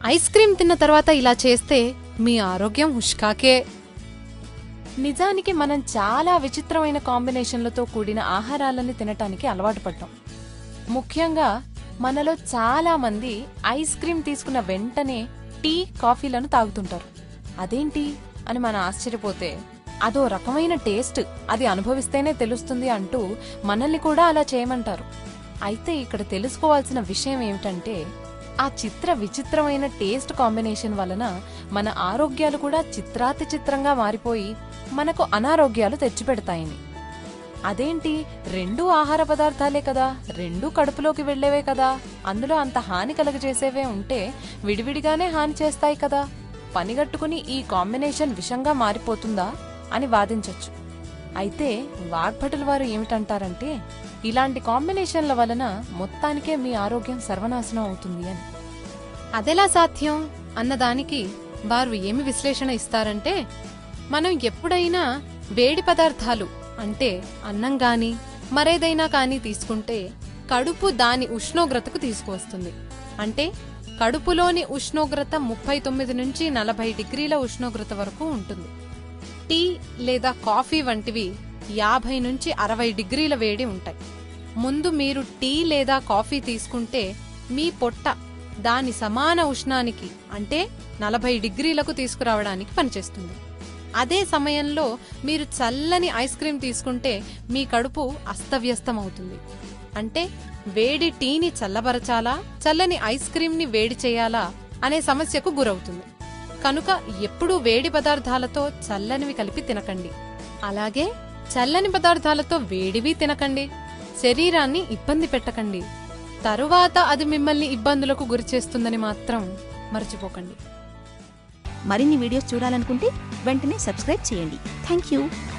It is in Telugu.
ఐస్ క్రీం తిన్న తర్వాత ఇలా చేస్తే మీ ఆరోగ్యం హుష్కాకే నిజానికి మనం చాలా విచిత్రమైన కాంబినేషన్లతో కూడిన ఆహారాలని తినటానికి అలవాటు పడ్డాం ముఖ్యంగా మనలో చాలా మంది ఐస్ క్రీం తీసుకున్న వెంటనే టీ కాఫీలను తాగుతుంటారు అదేంటి అని మనం ఆశ్చర్యపోతే అదో రకమైన టేస్ట్ అది అనుభవిస్తేనే తెలుస్తుంది అంటూ మనల్ని కూడా అలా చేయమంటారు అయితే ఇక్కడ తెలుసుకోవాల్సిన విషయం ఏమిటంటే ఆ చిత్ర విచిత్రమైన టేస్ట్ కాంబినేషన్ వలన మన ఆరోగ్యాలు కూడా చిత్రాతి చిత్రంగా మారిపోయి మనకు అనారోగ్యాలు తెచ్చిపెడతాయని అదేంటి రెండు ఆహార పదార్థాలే కదా రెండు కడుపులోకి వెళ్ళేవే కదా అందులో అంత హాని కలగజేసేవే ఉంటే విడివిడిగానే హాని చేస్తాయి కదా పనిగట్టుకుని ఈ కాంబినేషన్ విషంగా మారిపోతుందా అని వాదించొచ్చు అయితే వాగ్భటుల వారు ఏమిటంటారంటే ఇలాంటి కాంబినేషన్ల వలన మొత్తానికే మీ ఆరోగ్యం సర్వనాశనం అవుతుంది అని అదెలా సాధ్యం అన్నదానికి వారు ఏమి విశ్లేషణ ఇస్తారంటే మనం ఎప్పుడైనా వేడి పదార్థాలు అంటే అన్నం గాని మరేదైనా కానీ తీసుకుంటే కడుపు దాని ఉష్ణోగ్రతకు తీసుకువస్తుంది అంటే కడుపులోని ఉష్ణోగ్రత ముప్పై తొమ్మిది నుంచి నలభై డిగ్రీల ఉష్ణోగ్రత వరకు ఉంటుంది టీ లేదా కాఫీ వంటివి యాభై నుంచి అరవై డిగ్రీల వేడి ఉంటాయి ముందు మీరు టీ లేదా కాఫీ తీసుకుంటే మీ పొట్ట దాని సమాన ఉష్ణానికి అంటే నలభై డిగ్రీలకు తీసుకురావడానికి పనిచేస్తుంది అదే సమయంలో మీరు చల్లని ఐస్ క్రీం తీసుకుంటే మీ కడుపు అస్తవ్యస్తం అవుతుంది అంటే వేడి టీని చల్లబరచాలా చల్లని ఐస్ క్రీంని వేడి చేయాలా అనే సమస్యకు గురవుతుంది కనుక ఎప్పుడూ వేడి పదార్థాలతో చల్లనివి కలిపి తినకండి అలాగే చల్లని పదార్థాలతో వేడివి తినకండి శరీరాన్ని ఇబ్బంది పెట్టకండి తరువాత అది మిమ్మల్ని ఇబ్బందులకు గురిచేస్తుందని మాత్రం మర్చిపోకండి మరిన్ని వీడియోస్ చూడాలనుకుంటే వెంటనే సబ్స్క్రైబ్ చేయండి థ్యాంక్ యూ